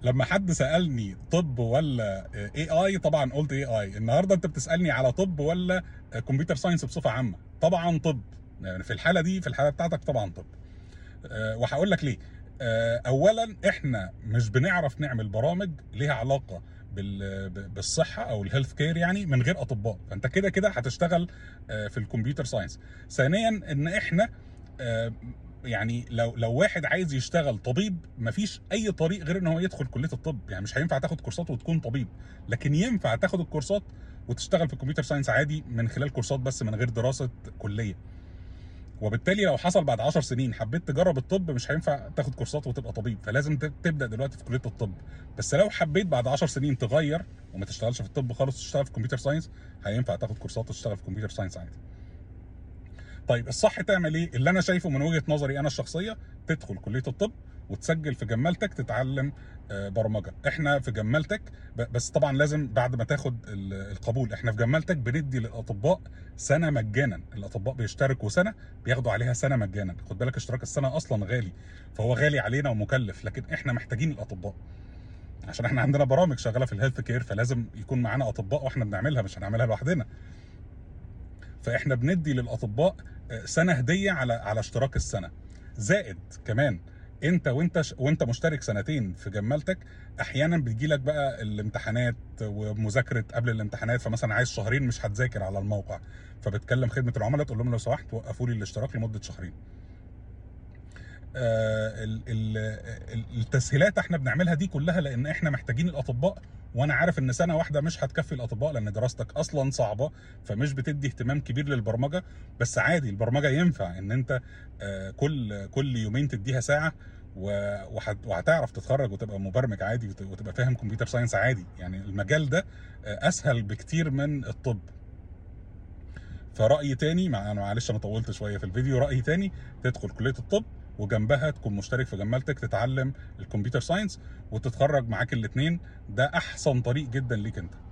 لما حد سالني طب ولا اي اي طبعا قلت اي اي النهارده انت بتسالني على طب ولا كمبيوتر ساينس بصفه عامه طبعا طب يعني في الحاله دي في الحاله بتاعتك طبعا طب أه وهقول لك ليه أه اولا احنا مش بنعرف نعمل برامج ليها علاقه بال- ب- بالصحه او الهيلث كير يعني من غير اطباء فانت كده كده هتشتغل أه في الكمبيوتر ساينس ثانيا ان احنا أه يعني لو لو واحد عايز يشتغل طبيب مفيش اي طريق غير ان هو يدخل كليه الطب يعني مش هينفع تاخد كورسات وتكون طبيب لكن ينفع تاخد الكورسات وتشتغل في الكمبيوتر ساينس عادي من خلال كورسات بس من غير دراسه كليه وبالتالي لو حصل بعد 10 سنين حبيت تجرب الطب مش هينفع تاخد كورسات وتبقى طبيب فلازم ت- تبدا دلوقتي في كليه الطب بس لو حبيت بعد 10 سنين تغير وما تشتغلش في الطب خالص تشتغل في كمبيوتر ساينس هينفع تاخد كورسات وتشتغل في كمبيوتر ساينس عادي طيب الصح تعمل ايه اللي انا شايفه من وجهه نظري انا الشخصيه تدخل كليه الطب وتسجل في جمالتك تتعلم آه، برمجه احنا في جمالتك ب- بس طبعا لازم بعد ما تاخد ال- القبول احنا في جمالتك بندي للاطباء سنه مجانا الاطباء بيشتركوا سنه بياخدوا عليها سنه مجانا خد بالك اشتراك السنه اصلا غالي فهو غالي علينا ومكلف لكن احنا محتاجين الاطباء عشان احنا عندنا برامج شغاله في الهيلث كير فلازم يكون معانا اطباء واحنا بنعملها مش هنعملها لوحدنا فاحنا بندي للاطباء آه، سنه هديه على على اشتراك السنه زائد كمان انت وانت ش... وانت مشترك سنتين في جمالتك احيانا بيجي لك بقى الامتحانات ومذاكره قبل الامتحانات فمثلا عايز شهرين مش هتذاكر على الموقع فبتكلم خدمه العملاء تقول لهم لو سمحت وقفوا لي الاشتراك لمده شهرين آه، ال- ال- ال- التسهيلات احنا بنعملها دي كلها لان احنا محتاجين الاطباء وانا عارف ان سنه واحده مش هتكفي الاطباء لان دراستك اصلا صعبه فمش بتدي اهتمام كبير للبرمجه بس عادي البرمجه ينفع ان انت آه، كل كل يومين تديها ساعه و- وهت- وهتعرف تتخرج وتبقى مبرمج عادي وت- وتبقى فاهم كمبيوتر ساينس عادي يعني المجال ده آه، اسهل بكتير من الطب فرايي تاني مع انا معلش انا طولت شويه في الفيديو رايي تاني تدخل كليه الطب وجنبها تكون مشترك في جمالتك تتعلم الكمبيوتر ساينس وتتخرج معاك الاثنين ده احسن طريق جدا ليك انت